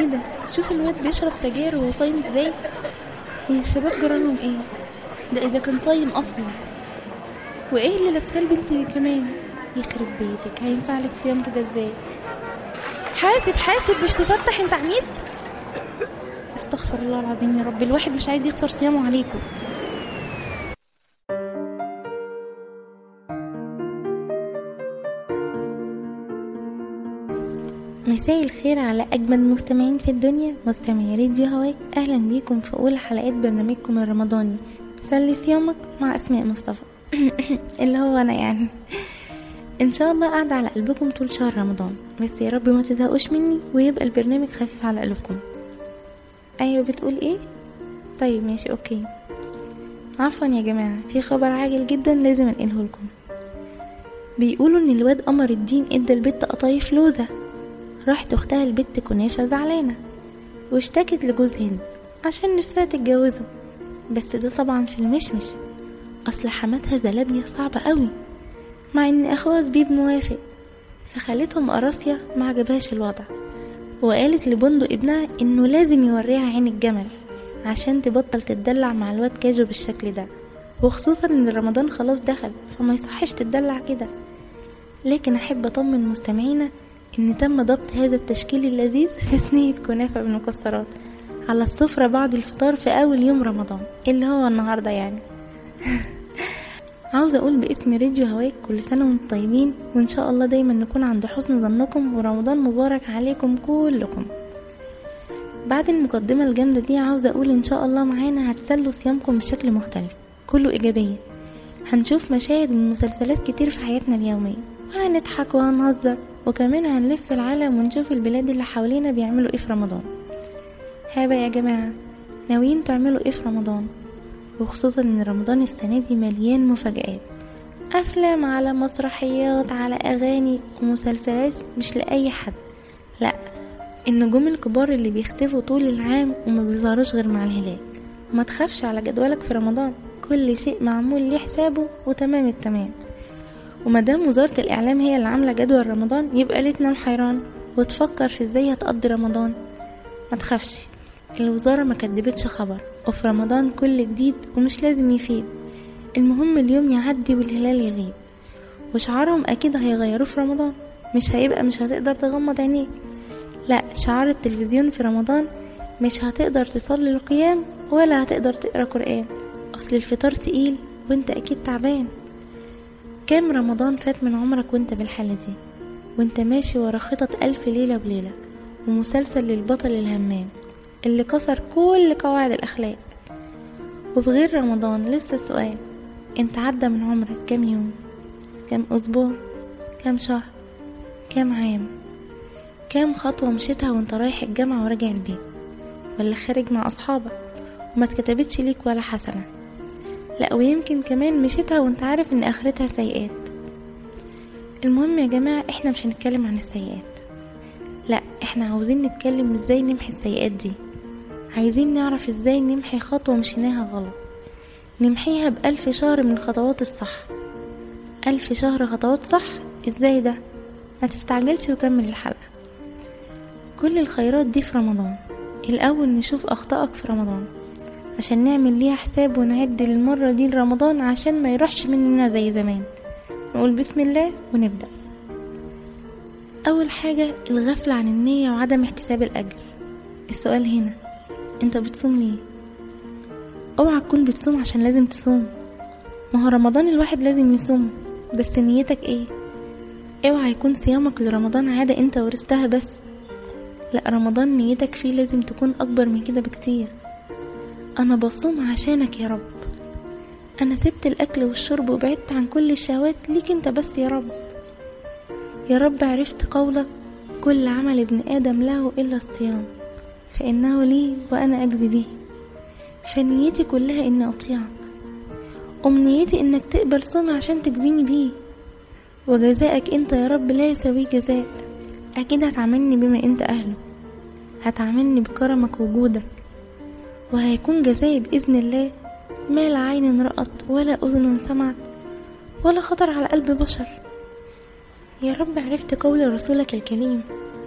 ايه ده شوف الواد بيشرب سجاير وهو صايم ازاي هي الشباب جرالهم ايه ده اذا كان صايم اصلا وايه اللي لابساه البنت دي كمان يخرب بيتك هينفع لك صيام كده ازاي حاسب حاسب مش تفتح انت عنيد استغفر الله العظيم يا رب الواحد مش عايز يخسر صيامه عليكم مساء الخير على أجمل مستمعين في الدنيا مستمعي راديو هواك أهلا بيكم في أولى حلقات برنامجكم الرمضاني سلي صيامك مع أسماء مصطفى اللي هو أنا يعني إن شاء الله قاعدة على قلبكم طول شهر رمضان بس يا رب ما تزهقوش مني ويبقى البرنامج خفيف على قلوبكم أيوة بتقول إيه؟ طيب ماشي أوكي عفوا يا جماعة في خبر عاجل جدا لازم أنقله لكم بيقولوا إن الواد قمر الدين إدى البت قطايف لوزة راحت اختها البت كنافة زعلانة واشتكت لجوز هند عشان نفسها تتجوزه بس ده طبعا في المشمش اصل حماتها زلابية صعبة قوي مع ان اخوها زبيب موافق فخالتهم قراصية ما عجبهاش الوضع وقالت لبندق ابنها انه لازم يوريها عين الجمل عشان تبطل تتدلع مع الواد كاجو بالشكل ده وخصوصا ان رمضان خلاص دخل فما يصحش تتدلع كده لكن احب اطمن مستمعينا ان تم ضبط هذا التشكيل اللذيذ في صينية كنافة بالمكسرات على السفرة بعد الفطار في اول يوم رمضان اللي هو النهاردة يعني عاوزة اقول باسم راديو هواك كل سنة وانتم طيبين وان شاء الله دايما نكون عند حسن ظنكم ورمضان مبارك عليكم كلكم بعد المقدمة الجامدة دي عاوزة اقول ان شاء الله معانا هتسلوا صيامكم بشكل مختلف كله ايجابية هنشوف مشاهد من مسلسلات كتير في حياتنا اليومية وهنضحك وهنهزر وكمان هنلف العالم ونشوف البلاد اللي حوالينا بيعملوا ايه في رمضان هابا يا جماعة ناويين تعملوا ايه في رمضان وخصوصا ان رمضان السنة دي مليان مفاجآت افلام على مسرحيات على اغاني ومسلسلات مش لاي حد لا النجوم الكبار اللي بيختفوا طول العام وما بيظهروش غير مع الهلال ما تخافش على جدولك في رمضان كل شيء معمول ليه حسابه وتمام التمام ومادام وزارة الإعلام هي اللي عاملة جدول رمضان يبقى ليه تنام حيران وتفكر في ازاي هتقضي رمضان ما تخافش الوزارة ما كدبتش خبر وفي رمضان كل جديد ومش لازم يفيد المهم اليوم يعدي والهلال يغيب وشعارهم أكيد هيغيروه في رمضان مش هيبقى مش هتقدر تغمض عينيك لا شعار التلفزيون في رمضان مش هتقدر تصلي القيام ولا هتقدر تقرا قرآن أصل الفطار تقيل وانت أكيد تعبان كام رمضان فات من عمرك وانت بالحالة دي وانت ماشي ورا خطط ألف ليلة وليلة ومسلسل للبطل الهمام اللي كسر كل قواعد الأخلاق وفي غير رمضان لسه السؤال انت عدى من عمرك كام يوم كام أسبوع كام شهر كام عام كام خطوة مشيتها وانت رايح الجامعة وراجع البيت ولا خارج مع أصحابك وما اتكتبتش ليك ولا حسنة لا ويمكن كمان مشيتها وانت عارف ان اخرتها سيئات المهم يا جماعة احنا مش هنتكلم عن السيئات لا احنا عاوزين نتكلم ازاي نمحي السيئات دي عايزين نعرف ازاي نمحي خطوة مشيناها غلط نمحيها بألف شهر من الخطوات الصح ألف شهر خطوات صح ازاي ده ما تستعجلش وكمل الحلقة كل الخيرات دي في رمضان الأول نشوف أخطائك في رمضان عشان نعمل ليها حساب ونعد للمرة دي لرمضان عشان ما يروحش مننا زي زمان نقول بسم الله ونبدأ أول حاجة الغفلة عن النية وعدم احتساب الأجر السؤال هنا انت بتصوم ليه اوعى تكون بتصوم عشان لازم تصوم ما هو رمضان الواحد لازم يصوم بس نيتك ايه اوعى يكون صيامك لرمضان عادة انت ورثتها بس لا رمضان نيتك فيه لازم تكون اكبر من كده بكتير انا بصوم عشانك يا رب انا سبت الاكل والشرب وبعدت عن كل الشهوات ليك انت بس يا رب يا رب عرفت قولك كل عمل ابن ادم له الا الصيام فانه لي وانا اجزي به فنيتي كلها اني اطيعك امنيتي انك تقبل صومي عشان تجزيني بيه وجزائك انت يا رب لا يساوي جزاء اكيد هتعاملني بما انت اهله هتعاملني بكرمك وجودك وهيكون جزائي بإذن الله ما لا عين رأت ولا أذن سمعت ولا خطر على قلب بشر يا رب عرفت قول رسولك الكريم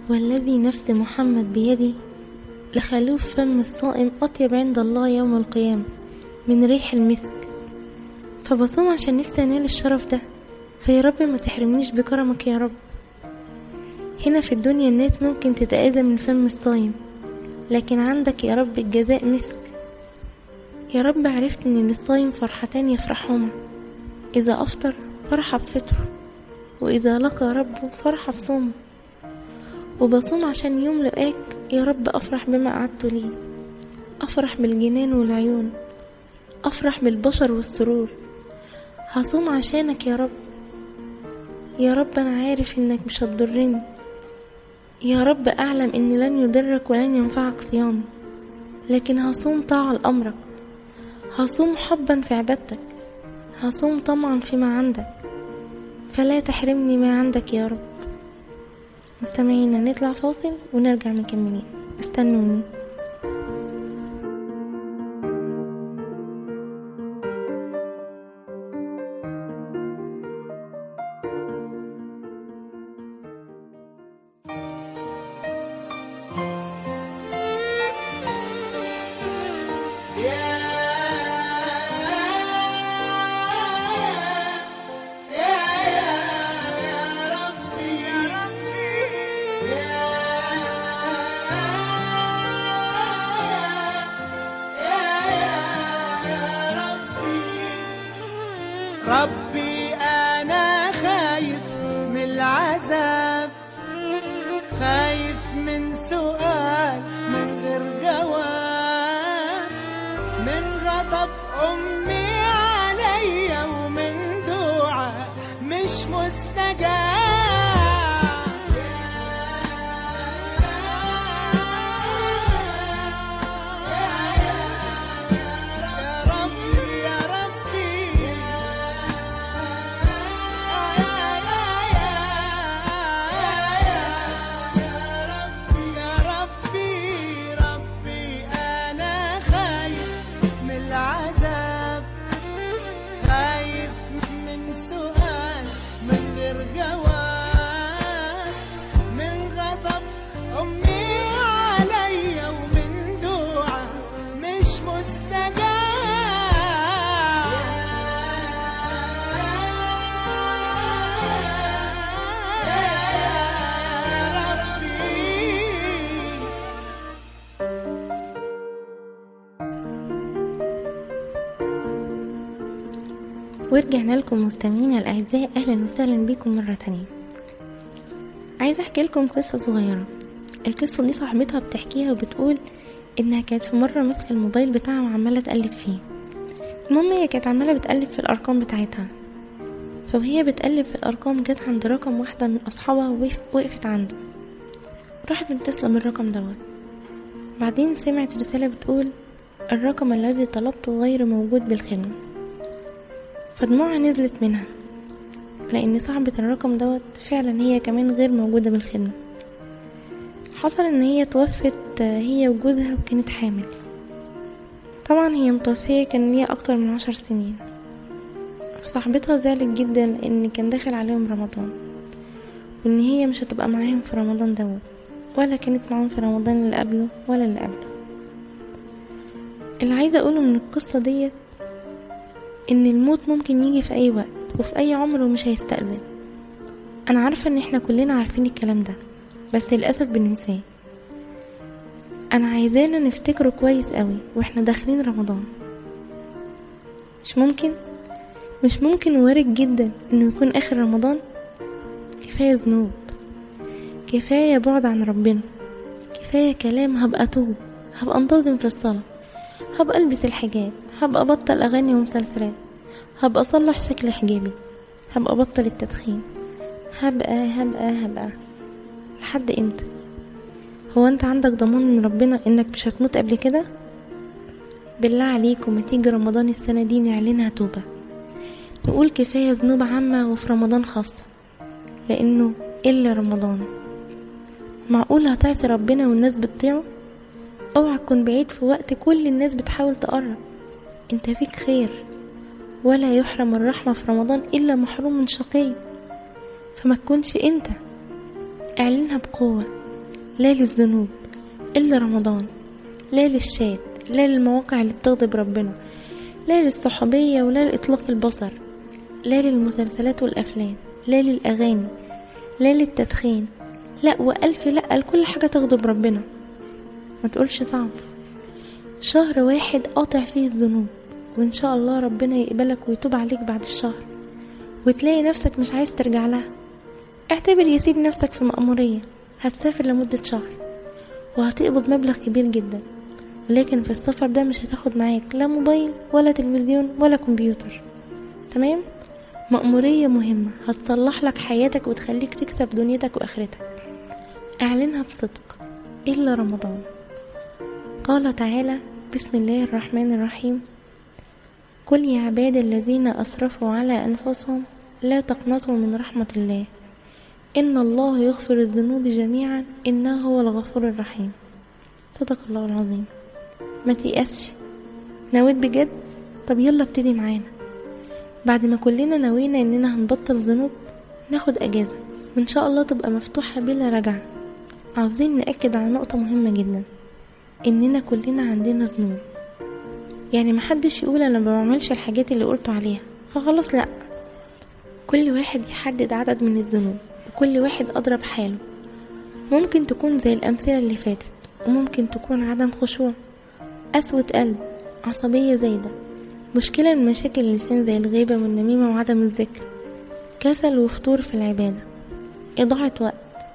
والذي نفس محمد بيدي لخلوف فم الصائم أطيب عند الله يوم القيامة من ريح المسك فبصوم عشان نفسي أنال الشرف ده فيا رب ما تحرمنيش بكرمك يا رب هنا في الدنيا الناس ممكن تتأذى من فم الصايم لكن عندك يا رب الجزاء مسك يا رب عرفت ان للصايم فرحتان يفرحهما اذا افطر فرح بفطره واذا لقى ربه فرح بصومه وبصوم عشان يوم لقاك يا رب افرح بما قعدت لي افرح بالجنان والعيون افرح بالبشر والسرور هصوم عشانك يا رب يا رب انا عارف انك مش هتضرني يا رب اعلم ان لن يضرك ولن ينفعك صيامي لكن هصوم طاعة لأمرك هصوم حبا في عبادتك هصوم طمعا فيما عندك فلا تحرمني ما عندك يا رب مستمعينا نطلع فاصل ونرجع مكملين استنوني ربي أنا خايف من العذاب خايف من سؤال من غير جواب من غضب أمي عليا ومن دعاء مش مستجاب يا ربي يا ربي يا ربي ربي أنا خايف من العذاب خايف من سؤال من غير جواب من غضب أمي عليا ومن دعاء مش مستجاب ورجعنا لكم مستمعينا الأعزاء أهلا وسهلا بكم مرة تانية عايزة أحكي لكم قصة صغيرة القصة دي صاحبتها بتحكيها وبتقول إنها كانت في مرة ماسكة الموبايل بتاعها وعمالة تقلب فيه المهم هي كانت عمالة بتقلب في الأرقام بتاعتها فوهي بتقلب في الأرقام جت عند رقم واحدة من أصحابها ووقف- وقفت عنده راحت متصلة بالرقم دوت بعدين سمعت رسالة بتقول الرقم الذي طلبته غير موجود بالخدمة فدموعها نزلت منها لأن صاحبة الرقم دوت فعلا هي كمان غير موجودة بالخدمة حصل إن هي توفت آه، هي وجوزها وكانت حامل طبعا هي متوفية كان ليها أكتر من عشر سنين صاحبتها زعلت جدا لأن كان داخل عليهم رمضان وإن هي مش هتبقى معاهم في رمضان دوت ولا كانت معاهم في رمضان اللي قبله ولا اللي قبله اللي عايزة أقوله من القصة ديت ان الموت ممكن يجي في اي وقت وفي اي عمر ومش هيستأذن انا عارفة ان احنا كلنا عارفين الكلام ده بس للأسف بننساه انا عايزانا نفتكره كويس قوي واحنا داخلين رمضان مش ممكن مش ممكن وارد جدا انه يكون اخر رمضان كفاية ذنوب كفاية بعد عن ربنا كفاية كلام هبقى توب هبقى انتظم في الصلاة هبقى البس الحجاب هبقى بطل اغاني ومسلسلات هبقى اصلح شكل حجابي هبقى بطل التدخين هبقى هبقى هبقى لحد امتى هو انت عندك ضمان من ربنا انك مش هتموت قبل كده بالله عليكم ما تيجي رمضان السنة دي نعلنها توبة نقول كفاية ذنوب عامة وفي رمضان خاصة لأنه إلا رمضان معقول هتعصي ربنا والناس بتطيعه اوعى تكون بعيد في وقت كل الناس بتحاول تقرب انت فيك خير ولا يحرم الرحمة في رمضان إلا محروم من شقي فما تكونش انت اعلنها بقوة لا للذنوب إلا رمضان لا للشات لا للمواقع اللي بتغضب ربنا لا للصحوبية ولا لإطلاق البصر لا للمسلسلات والأفلام لا للأغاني لا للتدخين لا وألف لا لكل حاجة تغضب ربنا ما تقولش صعب شهر واحد قاطع فيه الذنوب وإن شاء الله ربنا يقبلك ويتوب عليك بعد الشهر وتلاقي نفسك مش عايز ترجع لها اعتبر يا سيدي نفسك في مأمورية هتسافر لمدة شهر وهتقبض مبلغ كبير جدا ولكن في السفر ده مش هتاخد معاك لا موبايل ولا تلفزيون ولا كمبيوتر تمام مأمورية مهمة هتصلح لك حياتك وتخليك تكسب دنيتك وآخرتك اعلنها بصدق إلا رمضان قال تعالى بسم الله الرحمن الرحيم قل يا عباد الذين أسرفوا على أنفسهم لا تقنطوا من رحمة الله إن الله يغفر الذنوب جميعا إنه هو الغفور الرحيم صدق الله العظيم ما تيأسش نويت بجد طب يلا ابتدي معانا بعد ما كلنا نوينا إننا هنبطل ذنوب ناخد أجازة وإن شاء الله تبقى مفتوحة بلا رجعة عاوزين نأكد على نقطة مهمة جدا إننا كلنا عندنا ذنوب يعني محدش يقول أنا بعملش الحاجات اللي قلته عليها فخلاص لأ كل واحد يحدد عدد من الذنوب وكل واحد أدرى بحاله ممكن تكون زي الأمثلة اللي فاتت وممكن تكون عدم خشوع قسوة قلب عصبية زايدة مشكلة من مشاكل اللسان زي الغيبة والنميمة وعدم الذكر كسل وفتور في العبادة إضاعة وقت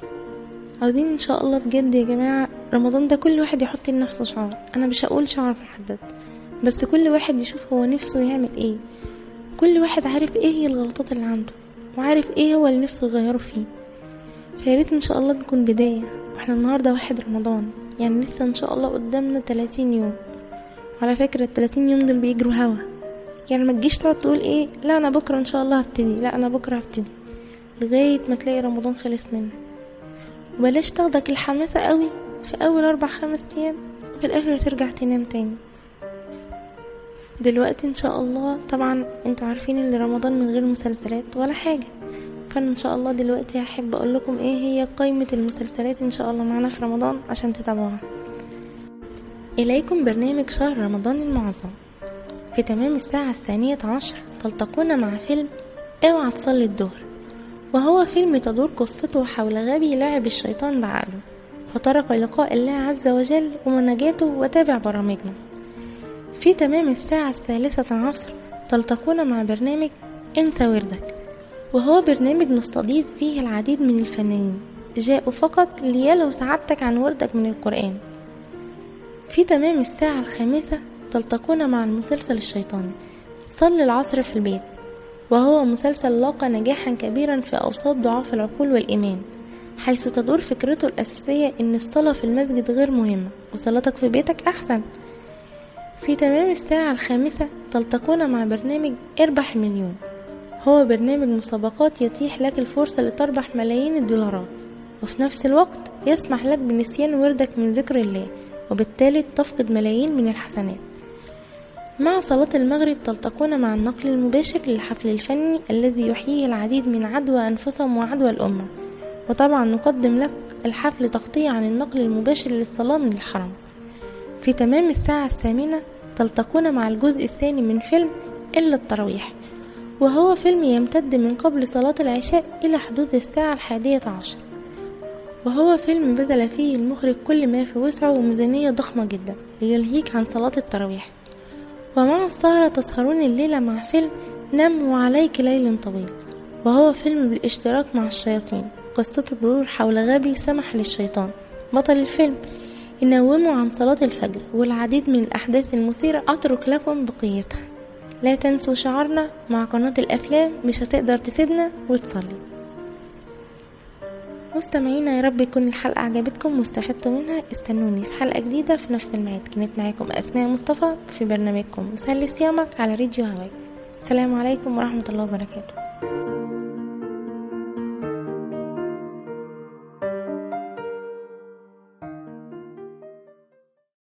عاوزين إن شاء الله بجد يا جماعة رمضان ده كل واحد يحط لنفسه شعار أنا مش هقول شعار محدد بس كل واحد يشوف هو نفسه يعمل ايه كل واحد عارف ايه هي الغلطات اللي عنده وعارف ايه هو اللي نفسه يغيره فيه فياريت ان شاء الله نكون بداية واحنا النهاردة واحد رمضان يعني لسه ان شاء الله قدامنا 30 يوم على فكرة ال 30 يوم دول بيجروا هوا يعني ما تجيش تقعد تقول ايه لا انا بكرة ان شاء الله هبتدي لا انا بكرة هبتدي لغاية ما تلاقي رمضان خلص منه وبلاش تاخدك الحماسة قوي في اول اربع خمس ايام وفي الاخر ترجع تنام تاني دلوقتي ان شاء الله طبعا انتوا عارفين ان رمضان من غير مسلسلات ولا حاجة فانا ان شاء الله دلوقتي هحب اقول لكم ايه هي قائمة المسلسلات ان شاء الله معانا في رمضان عشان تتابعوها اليكم برنامج شهر رمضان المعظم في تمام الساعة الثانية عشر تلتقون مع فيلم اوعى تصلي الظهر وهو فيلم تدور قصته حول غبي لعب الشيطان بعقله فترك لقاء الله عز وجل ومناجاته وتابع برامجنا في تمام الساعة الثالثة عصر تلتقون مع برنامج انسى وردك وهو برنامج نستضيف فيه العديد من الفنانين جاءوا فقط ليلوا سعادتك عن وردك من القرآن في تمام الساعة الخامسة تلتقون مع المسلسل الشيطاني صل العصر في البيت وهو مسلسل لاقى نجاحا كبيرا في أوساط ضعاف العقول والإيمان حيث تدور فكرته الأساسية إن الصلاة في المسجد غير مهمة وصلاتك في بيتك أحسن في تمام الساعة الخامسة تلتقون مع برنامج اربح مليون هو برنامج مسابقات يتيح لك الفرصة لتربح ملايين الدولارات وفي نفس الوقت يسمح لك بنسيان وردك من ذكر الله وبالتالي تفقد ملايين من الحسنات مع صلاة المغرب تلتقون مع النقل المباشر للحفل الفني الذي يحييه العديد من عدوى أنفسهم وعدوى الأمة وطبعا نقدم لك الحفل تغطية عن النقل المباشر للصلاة من الحرم في تمام الساعة الثامنة تلتقون مع الجزء الثاني من فيلم إلا التراويح وهو فيلم يمتد من قبل صلاة العشاء إلى حدود الساعة الحادية عشر وهو فيلم بذل فيه المخرج كل ما في وسعه وميزانية ضخمة جدا ليلهيك عن صلاة التراويح ومع السهرة تسهرون الليلة مع فيلم نم وعليك ليل طويل وهو فيلم بالاشتراك مع الشياطين قصته تدور حول غبي سمح للشيطان بطل الفيلم ينوموا عن صلاة الفجر والعديد من الأحداث المثيرة أترك لكم بقيتها لا تنسوا شعارنا مع قناة الأفلام مش هتقدر تسيبنا وتصلي مستمعينا يا رب يكون الحلقة عجبتكم واستفدتوا منها استنوني في حلقة جديدة في نفس الميعاد كانت معاكم أسماء مصطفى في برنامجكم سهل صيامك على راديو هواك السلام عليكم ورحمة الله وبركاته